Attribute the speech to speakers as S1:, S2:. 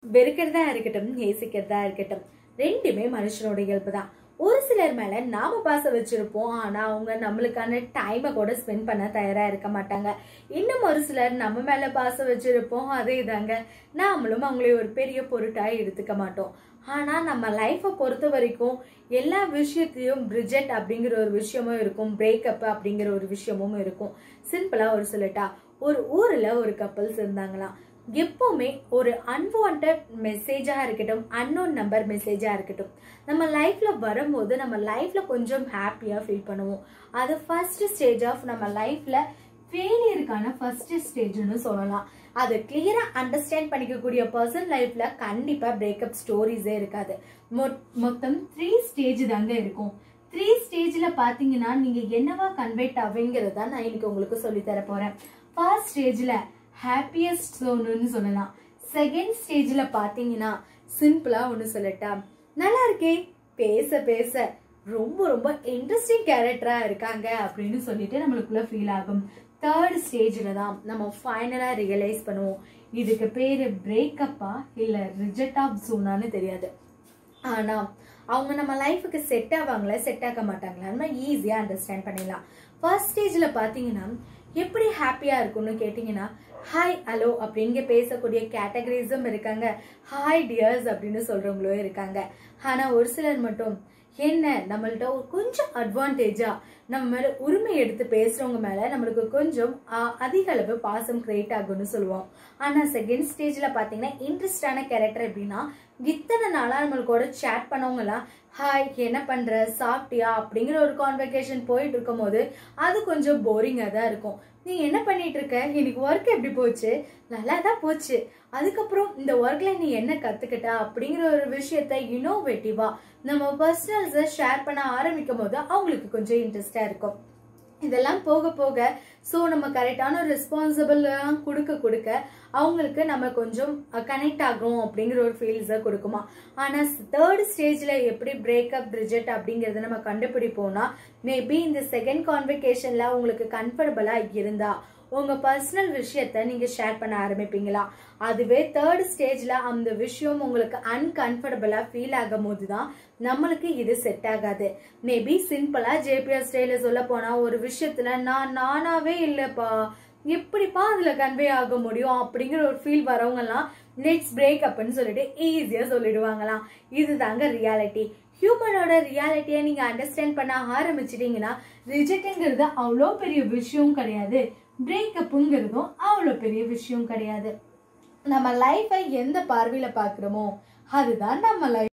S1: வெறுக்கிறதா இருக்கட்டும் நேசிக்கிறதா இருக்கட்டும் ரெண்டுமே மனுஷனோட இயல்பு தான் ஒரு சிலர் மேல நாம பாசம் வச்சிருப்போம் ஆனா அவங்க நம்மளுக்கான டைமை கூட ஸ்பெண்ட் பண்ண தயாரா இருக்க மாட்டாங்க இன்னும் ஒரு சிலர் நம்ம மேல பாசம் வச்சிருப்போம் அதே தாங்க நாமளும் அவங்களே ஒரு பெரிய பொருட்டா எடுத்துக்க மாட்டோம் ஆனா நம்ம லைஃப்பை பொறுத்த வரைக்கும் எல்லா விஷயத்தையும் பிரிஜெட் அப்படிங்கிற ஒரு விஷயமும் இருக்கும் பிரேக்கப் அப்படிங்கிற ஒரு விஷயமும் இருக்கும் சிம்பிளா ஒரு சொல்லட்டா ஒரு ஊர்ல ஒரு கப்பல்ஸ் இருந்தாங்களாம் எப்பவுமே ஒரு அன்வான்ட் மெசேஜா இருக்கட்டும் அன்னோன் நம்பர் மெசேஜா இருக்கட்டும் நம்ம லைஃப்ல வரும்போது நம்ம லைஃப்ல கொஞ்சம் ஹாப்பியா ஃபீல் பண்ணுவோம் அது ஃபர்ஸ்ட் ஸ்டேஜ் ஆஃப் நம்ம லைஃப்ல ஃபெயிலியருக்கான ஃபர்ஸ்ட் ஸ்டேஜ்னு சொல்லலாம் அதை கிளியரா அண்டர்ஸ்டாண்ட் பண்ணிக்கக்கூடிய பர்சன் லைஃப்ல கண்டிப்பா பிரேக்கப் ஸ்டோரிஸே இருக்காது மொ- மொத்தம் த்ரீ ஸ்டேஜ் தாங்க இருக்கும் த்ரீ ஸ்டேஜ்ல பாத்தீங்கன்னா நீங்க என்னவா கன்வெர்ட் ஆவீங்கிறத நான் இன்னைக்கு உங்களுக்கு சொல்லி தர போறேன் ஃபர்ஸ்ட் ஸ்டேஜ்ல ஹாப்பியஸ்ட் ஜோனுன்னு சொல்லலாம் செகண்ட் ஸ்டேஜ்ல பாத்தீங்கன்னா சிம்பிளா ஒன்று சொல்லட்டா நல்லா இருக்கே பேச பேச ரொம்ப ரொம்ப இன்ட்ரெஸ்டிங் கேரக்டரா இருக்காங்க அப்படின்னு சொல்லிட்டு நம்மளுக்குள்ள ஃபீல் ஆகும் தேர்ட் ஸ்டேஜ்ல தான் நம்ம ஃபைனலா ரியலைஸ் பண்ணுவோம் இதுக்கு பேரு பிரேக்கப்பா இல்ல ரிஜெக்ட் ஆஃப் ஜோனான்னு தெரியாது ஆனா அவங்க நம்ம லைஃபுக்கு செட் ஆவாங்களா செட் ஆக மாட்டாங்களா நம்ம ஈஸியா அண்டர்ஸ்டாண்ட் பண்ணிடலாம் ஃபர்ஸ்ட் ஸ்டேஜ்ல பாத்தீங்கன்னா எப்படி ஹாப்பியா இருக்கும்னு கேட்டீங்கன்னா ஹாய் ஹலோ அப்படிங்க பேசக்கூடிய கேட்டகரிஸும் இருக்காங்க ஹாய் டியர்ஸ் அப்படின்னு சொல்றவங்களும் இருக்காங்க ஆனா ஒரு சிலர் மட்டும் என்ன நம்மள்ட்ட ஒரு கொஞ்சம் அட்வான்டேஜா நம்ம மேல உரிமை எடுத்து பேசுறவங்க மேல நம்மளுக்கு கொஞ்சம் ஆ, அதிக அளவு பாசம் கிரியேட் ஆகும்னு சொல்லுவோம் ஆனா செகண்ட் ஸ்டேஜ்ல பாத்தீங்கன்னா இன்ட்ரெஸ்டான கேரக்டர் எப்படின்னா இத்தனை நாளா நம்மளுக்கோட சேட் பண்ணவங்கலாம் ஹாய் என்ன பண்ற சாப்பிட்டியா அப்படிங்கிற ஒரு கான்வெகேஷன் போயிட்டு இருக்கும் போது அது கொஞ்சம் போரிங்கா தான் இருக்கும் நீ என்ன பண்ணிட்டு இருக்க இன்னைக்கு ஒர்க் எப்படி போச்சு நல்லா தான் போச்சு அதுக்கப்புறம் இந்த ஒர்க்ல நீ என்ன கத்துக்கிட்ட அப்படிங்கிற ஒரு விஷயத்த இனோவேட்டிவா நம்ம பர்சனல்ஸை ஷேர் பண்ண ஆரம்பிக்கும் போது அவங்களுக்கு கொஞ்சம் இன்ட்ரெஸ்டா இருக்கும் இதெல்லாம் போக போக ஸோ நம்ம கரெக்டான ஒரு ரெஸ்பான்சிபிள்லாம் கொடுக்க கொடுக்க அவங்களுக்கு நம்ம கொஞ்சம் கனெக்ட் ஆகும் அப்படிங்கிற ஒரு ஃபீல்ஸை கொடுக்குமா ஆனால் தேர்ட் ஸ்டேஜில் எப்படி பிரேக்கப் ரிஜெக்ட் அப்படிங்கிறத நம்ம கண்டுபிடிப்போம்னா மேபி இந்த செகண்ட் கான்வெகேஷனில் உங்களுக்கு கம்ஃபர்டபுளாக இருந்தா உங்க பர்சனல் விஷயத்த நீங்க ஷேர் பண்ண ஆரம்பிப்பீங்களா அதுவே தேர்ட் ஸ்டேஜ்ல அந்த விஷயம் உங்களுக்கு அன்கம்ஃபர்டபுளா ஃபீல் ஆகும் போது தான் நம்மளுக்கு இது செட் ஆகாது மேபி சிம்பிளா ஜேபிஆர் ஸ்டைல சொல்ல போனா ஒரு விஷயத்துல நான் நானாவே இல்லப்பா எப்படிப்பா அதுல கன்வே ஆக முடியும் அப்படிங்கிற ஒரு ஃபீல் வரவங்கலாம் நெக்ஸ்ட் பிரேக் அப்னு சொல்லிட்டு ஈஸியா சொல்லிடுவாங்களாம் இதுதாங்க ரியாலிட்டி ஹியூமனோட ரியாலிட்டியை நீங்க அண்டர்ஸ்டாண்ட் பண்ண ஆரம்பிச்சிட்டீங்கன்னா ரிஜெக்ட்ங்கிறது அவ்வளோ பெரிய விஷயம் கிடையாது பிரேக்கப்புங்கிறதும் அவ்வளோ பெரிய விஷயம் கிடையாது நம்ம லைஃபை எந்த பார்வையில பார்க்குறோமோ அதுதான் நம்ம லைஃப்